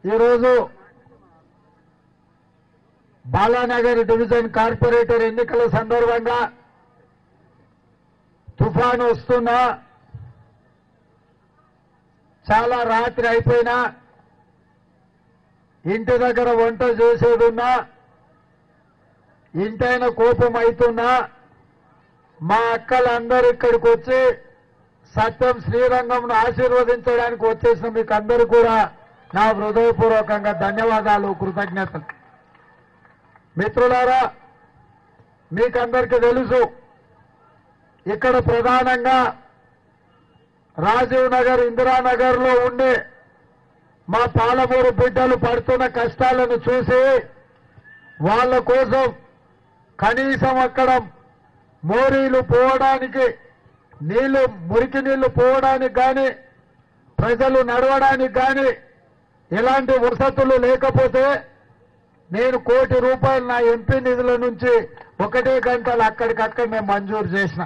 ఈరోజు Balanagar division corporator ఎన్నికల సందర్భంగా తుఫాను వస్తున్నా చాలా రాత్రి అయిపోయినా ఇంటి దగ్గర వంట చేసేదున్నా ఇంటైన కోపం అవుతున్నా మా అక్కలందరూ ఇక్కడికి వచ్చి సత్యం శ్రీరంగంను ఆశీర్వదించడానికి వచ్చేసిన మీకు అందరూ కూడా నా హృదయపూర్వకంగా ధన్యవాదాలు కృతజ్ఞతలు మిత్రులారా మీకందరికీ తెలుసు ఇక్కడ ప్రధానంగా రాజీవ్ నగర్ ఇందిరానగర్ లో ఉండే మా పాలమూరు బిడ్డలు పడుతున్న కష్టాలను చూసి వాళ్ళ కోసం కనీసం అక్కడ మోరీలు పోవడానికి నీళ్లు మురికి నీళ్లు పోవడానికి కానీ ప్రజలు నడవడానికి కానీ ఎలాంటి వసతులు లేకపోతే నేను కోటి రూపాయలు నా ఎంపీ నిధుల నుంచి ఒకటే గంటలు అక్కడికక్కడ నేను మంజూరు చేసిన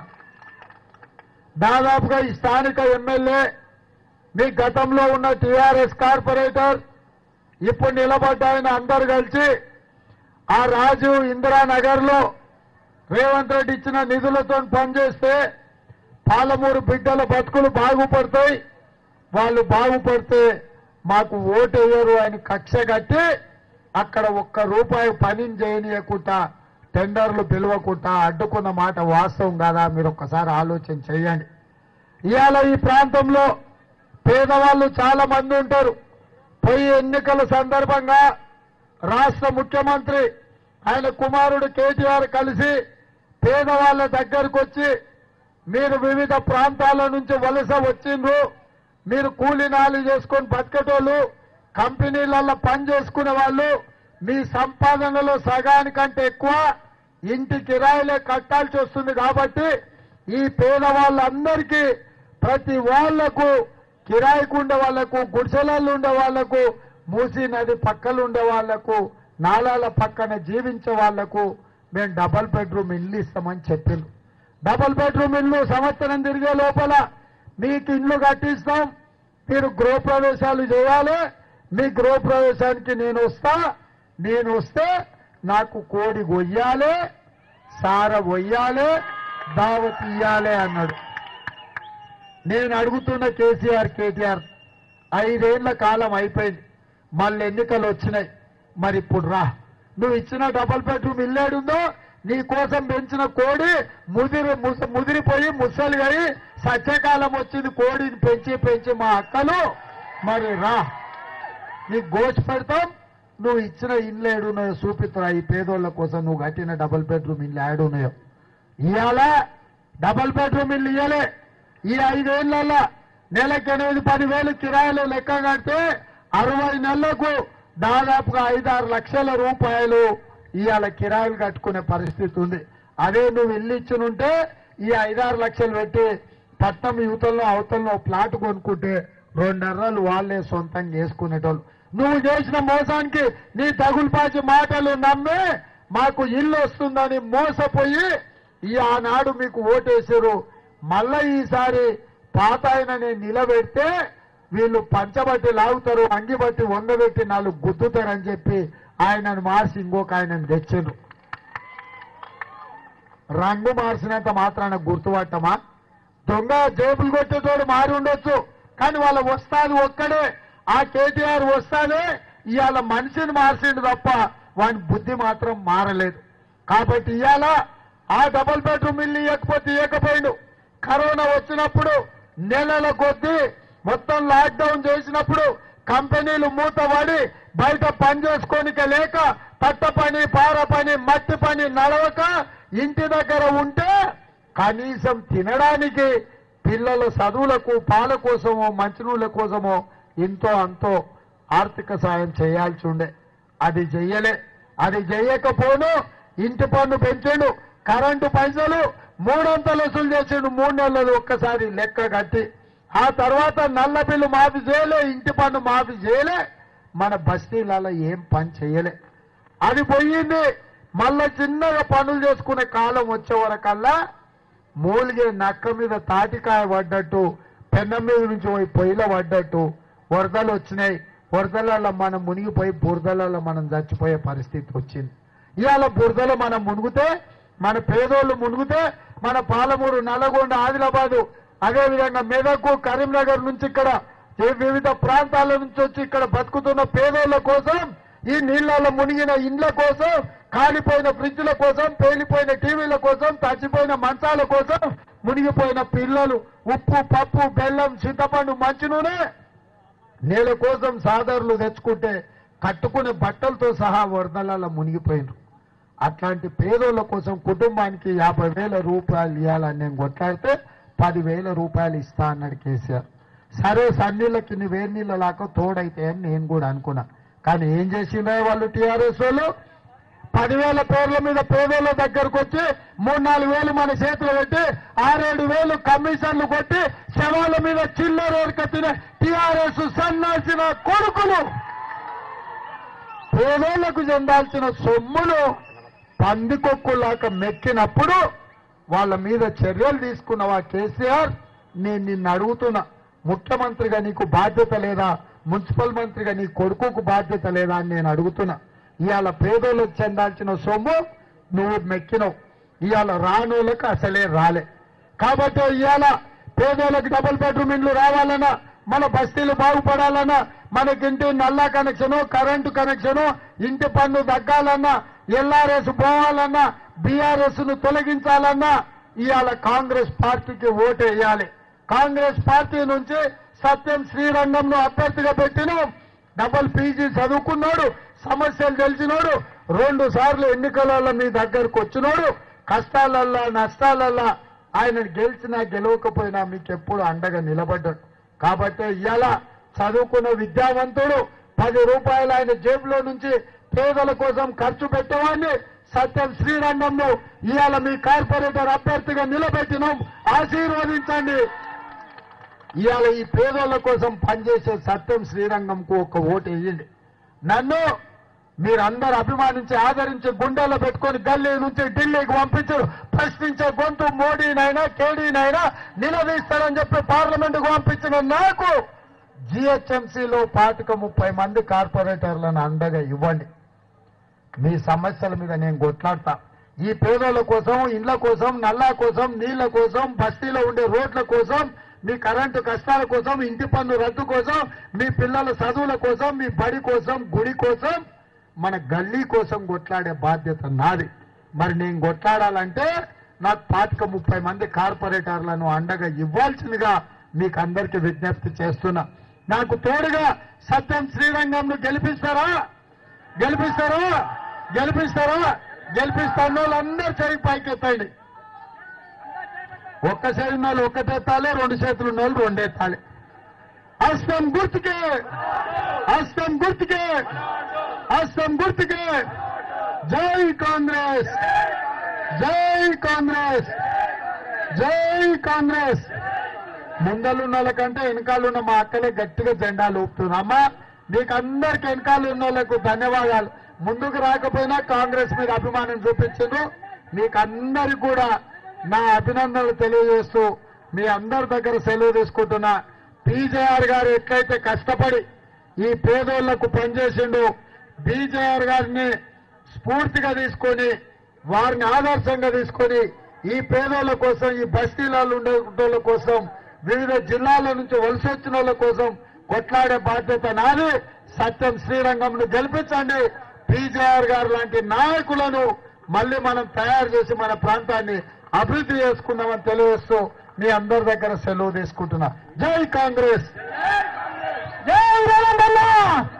దాదాపుగా ఈ స్థానిక ఎమ్మెల్యే మీ గతంలో ఉన్న టీఆర్ఎస్ కార్పొరేటర్ ఇప్పుడు నిలబడ్డ ఆయన అందరు కలిసి ఆ రాజు ఇందిరానగర్ లో రేవంత్ రెడ్డి ఇచ్చిన నిధులతో పనిచేస్తే పాలమూరు బిడ్డల బతుకులు బాగుపడతాయి వాళ్ళు బాగుపడితే మాకు ఓటేయరు అని కక్ష కట్టి అక్కడ ఒక్క రూపాయి పనిని చేయనీయకుండా టెండర్లు పిలవకుండా అడ్డుకున్న మాట వాస్తవం కాదా మీరు ఒక్కసారి ఆలోచన చేయండి ఇవాళ ఈ ప్రాంతంలో పేదవాళ్ళు చాలా మంది ఉంటారు పోయి ఎన్నికల సందర్భంగా రాష్ట్ర ముఖ్యమంత్రి ఆయన కుమారుడు కేటీఆర్ కలిసి పేదవాళ్ళ దగ్గరకు వచ్చి మీరు వివిధ ప్రాంతాల నుంచి వలస వచ్చిండ్రు మీరు కూలి నాలి చేసుకొని బతికేటోళ్ళు కంపెనీలలో పని చేసుకునే వాళ్ళు మీ సంపాదనలో సగానికంటే ఎక్కువ ఇంటి కిరాయిలే కట్టాల్సి వస్తుంది కాబట్టి ఈ పేదవాళ్ళందరికీ ప్రతి వాళ్లకు కిరాయికు ఉండే వాళ్లకు గుడిసెలలో ఉండే వాళ్లకు మూసీ నది పక్కలు ఉండే వాళ్లకు నాలాల పక్కన జీవించే వాళ్లకు మేము డబల్ బెడ్రూమ్ ఇల్లు ఇస్తామని చెప్పిండ్రు డబల్ బెడ్రూమ్ ఇల్లు సంవత్సరం తిరిగే లోపల మీకు ఇల్లు కట్టిస్తాం మీరు గృహప్రవేశాలు చేయాలి మీ గృహప్రవేశానికి నేను వస్తా నేను వస్తే నాకు కోడి గొయ్యాలి సార వయ్యాలి దావత్ ఇయ్యాలి అన్నాడు నేను అడుగుతున్న కేసీఆర్ కేటీఆర్ ఐదేళ్ల కాలం అయిపోయింది మళ్ళీ ఎన్నికలు వచ్చినాయి మరి ఇప్పుడు రా నువ్వు ఇచ్చిన డబల్ బెడ్రూమ్ ఇల్లేడుందో నీ కోసం పెంచిన కోడి ముదిరి ముస- ముదిరిపోయి ముసలి అయి సత్యకాలం వచ్చింది కోడిని పెంచి పెంచి మా అక్కలు మరి రా నీకు గోచి పెడతాం నువ్వు ఇచ్చిన ఇల్లు ఏడున్నాయో చూపిస్తున్నా ఈ పేదోళ్ళ కోసం నువ్వు కట్టిన డబుల్ బెడ్రూమ్ ఇల్లు ఏడున్నాయో ఇవాళ డబుల్ బెడ్రూమ్ ఇల్లు ఇయ్యలే ఈ ఐదేళ్లలో నెలకి ఎనిమిది పది వేలు కిరాయిలు లెక్క కడితే అరవై నెలలకు దాదాపుగా ఐదారు లక్షల రూపాయలు ఇవాళ కిరాయిలు కట్టుకునే పరిస్థితి ఉంది అదే నువ్వు ఇల్లు ఇచ్చినుంటే ఈ ఐదారు లక్షలు పెట్టి పట్నం యువతల్లో అవతల్లో ప్లాట్ కొనుక్కుంటే రెండర్రలు వాళ్ళే సొంతంగా చేసుకునేటోళ్ళు నువ్వు చేసిన మోసానికి నీ తగులుపాచి మాటలు నమ్మి మాకు ఇల్లు వస్తుందని మోసపోయి ఈ ఆనాడు మీకు ఓటేసారు మళ్ళా ఈసారి పాత ఆయనని నిలబెడితే వీళ్ళు పంచబట్టి లాగుతారు అంగిబట్టి వంగబెట్టి నాలుగు గుద్దుతారని చెప్పి ఆయనను మార్చి ఇంకొక ఆయనను తెచ్చిండ్రు రంగు మార్చినంత మాత్రాన గుర్తుపట్టమా దొంగ జేబులు కొట్టేటోడు మారి ఉండొచ్చు కానీ వాళ్ళ వస్తాది ఒక్కడే ఆ కేటీఆర్ వస్తానే ఇవాళ మనిషిని మార్చిండు తప్ప వాని బుద్ధి మాత్రం మారలేదు కాబట్టి ఇవాళ ఆ డబుల్ బెడ్రూమ్ ఇల్లు ఇవ్వకపోతే ఇవ్వకపోయిండు కరోనా వచ్చినప్పుడు నెలల కొద్దీ మొత్తం లాక్డౌన్ చేసినప్పుడు కంపెనీలు మూతపడి బయట పని చేసుకోనిక లేక పట్ట పని పార పని మట్టి పని నడవక ఇంటి దగ్గర ఉంటే కనీసం తినడానికి పిల్లల చదువులకు పాల కోసమో మంచినీళ్ళ కోసమో ఎంతో అంతో ఆర్థిక సాయం చేయాల్సి ఉండే అది చెయ్యలే అది చెయ్యకపోను ఇంటి పన్ను పెంచాడు కరెంటు పైసలు మూడొంతలు వసూలు చేసిండు మూడు నెలలు ఒక్కసారి లెక్క కట్టి ఆ తర్వాత నల్ల బిల్లు మాఫీ చేయలే ఇంటి పన్ను మాఫీ చేయలే మన బస్తీలలో ఏం పని చేయలే అది పోయింది మళ్ళా చిన్నగా పనులు చేసుకునే కాలం వచ్చే వరకల్లా మూలిగే నక్క మీద తాటికాయ పడ్డట్టు పెన్నం మీద నుంచి పోయి పొయ్యిలో పడ్డట్టు వరదలు వచ్చినాయి బురదలలో మనం మునిగిపోయి బురదలలో మనం చచ్చిపోయే పరిస్థితి వచ్చింది ఇవాళ బురదలో మనం మునిగితే మన పేదోళ్ళు మునిగితే మన పాలమూరు నల్లగొండ ఆదిలాబాదు అదేవిధంగా మెదకు కరీంనగర్ నుంచి ఇక్కడ ఈ వివిధ ప్రాంతాల నుంచి వచ్చి ఇక్కడ బతుకుతున్న పేదోళ్ళ కోసం ఈ నీళ్లలో మునిగిన ఇండ్ల కోసం కాలిపోయిన ఫ్రిడ్జ్ల కోసం పేలిపోయిన టీవీల కోసం తచ్చిపోయిన మంచాల కోసం మునిగిపోయిన పిల్లలు ఉప్పు పప్పు బెల్లం చింతపండు మంచి నూనె నేల కోసం సాదరులు తెచ్చుకుంటే కట్టుకునే బట్టలతో సహా వరదలలో మునిగిపోయినారు అట్లాంటి పేదోళ్ళ కోసం కుటుంబానికి యాభై వేల రూపాయలు ఇవ్వాలని నేను కొట్లాడితే పదివేల రూపాయలు ఇస్తా అన్నాడు కేసీఆర్ సరే సన్నీళ్ళకి నీ వేడి నీళ్ళ లాక తోడైతే అని నేను కూడా అనుకున్నా కానీ ఏం చేసిండే వాళ్ళు టీఆర్ఎస్ వాళ్ళు పదివేల పేర్ల మీద పేదోళ్ళ దగ్గరకు వచ్చి మూడు నాలుగు వేలు మన చేతులు పెట్టి ఆరేడు వేలు కమిషన్లు కొట్టి శవాల మీద చిల్లర కట్టిన టీఆర్ఎస్ సన్నాసిన కొడుకులు పేదోళ్లకు చెందాల్సిన సొమ్మును పందికొక్కులాక మెక్కినప్పుడు వాళ్ళ మీద చర్యలు తీసుకున్నవా కేసీఆర్ నేను నిన్ను అడుగుతున్నా ముఖ్యమంత్రిగా నీకు బాధ్యత లేదా మున్సిపల్ మంత్రిగా నీ కొడుకుకు బాధ్యత లేదా అని నేను అడుగుతున్నా ఇవాళ పేదోళ్ళకు చెందాల్సిన సొమ్ము నువ్వు మెక్కినవు ఇవాళ రానోళ్ళకి అసలే రాలే కాబట్టి ఇవాళ పేదోళ్ళకి డబుల్ బెడ్రూమ్ ఇండ్లు రావాలన్నా మన బస్తీలు బాగుపడాలన్నా మనకింటి నల్లా కనెక్షను కరెంటు కనెక్షను ఇంటి పన్ను తగ్గాలన్నా ఎల్ఆర్ఎస్ పోవాలన్నా బీఆర్ఎస్ ను తొలగించాలన్నా ఇవాళ కాంగ్రెస్ పార్టీకి ఓటు వేయాలి కాంగ్రెస్ పార్టీ నుంచి సత్యం శ్రీరంగంను అభ్యర్థిగా పెట్టిన డబల్ పీజీ చదువుకున్నాడు సమస్యలు తెలిసినోడు రెండు సార్లు ఎన్నికలలో మీ దగ్గరకు వచ్చినోడు కష్టాలల్లా నష్టాలల్లా ఆయన గెలిచినా గెలవకపోయినా మీకు ఎప్పుడు అండగా నిలబడ్డాడు కాబట్టి ఇవాళ చదువుకున్న విద్యావంతుడు పది రూపాయలు ఆయన జేబులో నుంచి పేదల కోసం ఖర్చు పెట్టేవాడిని సత్యం శ్రీరంగంలో ఇవాళ మీ కార్పొరేటర్ అభ్యర్థిగా నిలబెట్టినాం ఆశీర్వదించండి ఇవాళ ఈ పేదోళ్ళ కోసం పనిచేసే సత్యం శ్రీరంగంకు ఒక ఓటు వేయండి నన్ను మీరందరూ అభిమానించి ఆదరించి గుండెల్లో పెట్టుకొని గల్లీ నుంచి ఢిల్లీకి పంపించారు ప్రశ్నించే గొంతు మోడీనైనా కేడీనైనా నిలదీస్తారని చెప్పి పార్లమెంటుకు పంపించిన నాకు జిహెచ్ఎంసీలో పాతిక ముప్పై మంది కార్పొరేటర్లను అండగా ఇవ్వండి మీ సమస్యల మీద నేను కొట్లాడతా ఈ పేదల కోసం ఇండ్ల కోసం నల్లా కోసం నీళ్ల కోసం బస్తీలో ఉండే రోడ్ల కోసం మీ కరెంటు కష్టాల కోసం ఇంటి పన్ను రద్దు కోసం మీ పిల్లల చదువుల కోసం మీ బడి కోసం గుడి కోసం మన గల్లీ కోసం కొట్లాడే బాధ్యత నాది మరి నేను కొట్లాడాలంటే నాకు పాతిక ముప్పై మంది కార్పొరేటర్లను అండగా ఇవ్వాల్సిందిగా మీకు అందరికీ విజ్ఞప్తి చేస్తున్నా నాకు తోడుగా సత్యం శ్రీరంగంను గెలిపిస్తారా గెలిపిస్తారా గెలిపిస్తారా గెలిపిస్తాను వాళ్ళందరూ చెయ్యి పైకెత్తండి ఒక్క చేతి వాళ్ళు ఒక్కటెత్తాలి రెండు చేతులు ఉన్న వాళ్ళు రెండెత్తాలి అస్తం గుర్తుకే అస్తం గుర్తుకే అస్తం గుర్తుకే జై కాంగ్రెస్ జై కాంగ్రెస్ జై కాంగ్రెస్ ముందలున్న వాళ్ళకంటే వెనకాలన్న మా అక్కలే గట్టిగా జెండాలు ఊపుతున్నారు అమ్మా మీకు అందరికి వెనకాల ఉన్న వాళ్ళకు ధన్యవాదాలు ముందుకు రాకపోయినా కాంగ్రెస్ మీద అభిమానం చూపించారు మీకు అందరికి కూడా నా అభినందనలు తెలియజేస్తూ మీ అందరి దగ్గర సెలవు తీసుకుంటున్నా పీజేఆర్ గారు ఎట్లయితే కష్టపడి ఈ పేదోళ్లకు పనిచేసిండు బీజేఆర్ గారిని స్ఫూర్తిగా తీసుకొని వారిని ఆదర్శంగా తీసుకొని ఈ పేదోళ్ళ కోసం ఈ బస్తీలలో ఉండే వాళ్ళ కోసం వివిధ జిల్లాల నుంచి వలస వచ్చిన వాళ్ళ కోసం కొట్లాడే బాధ్యత నాది సత్యం శ్రీరంగంను గెలిపించండి పీజేఆర్ గారు లాంటి నాయకులను మళ్ళీ మనం తయారు చేసి మన ప్రాంతాన్ని అభివృద్ధి చేసుకుందామని తెలియజేస్తూ మీ అందరి దగ్గర సెలవు తీసుకుంటున్నా జై కాంగ్రెస్ జై రేవంత్ అన్న!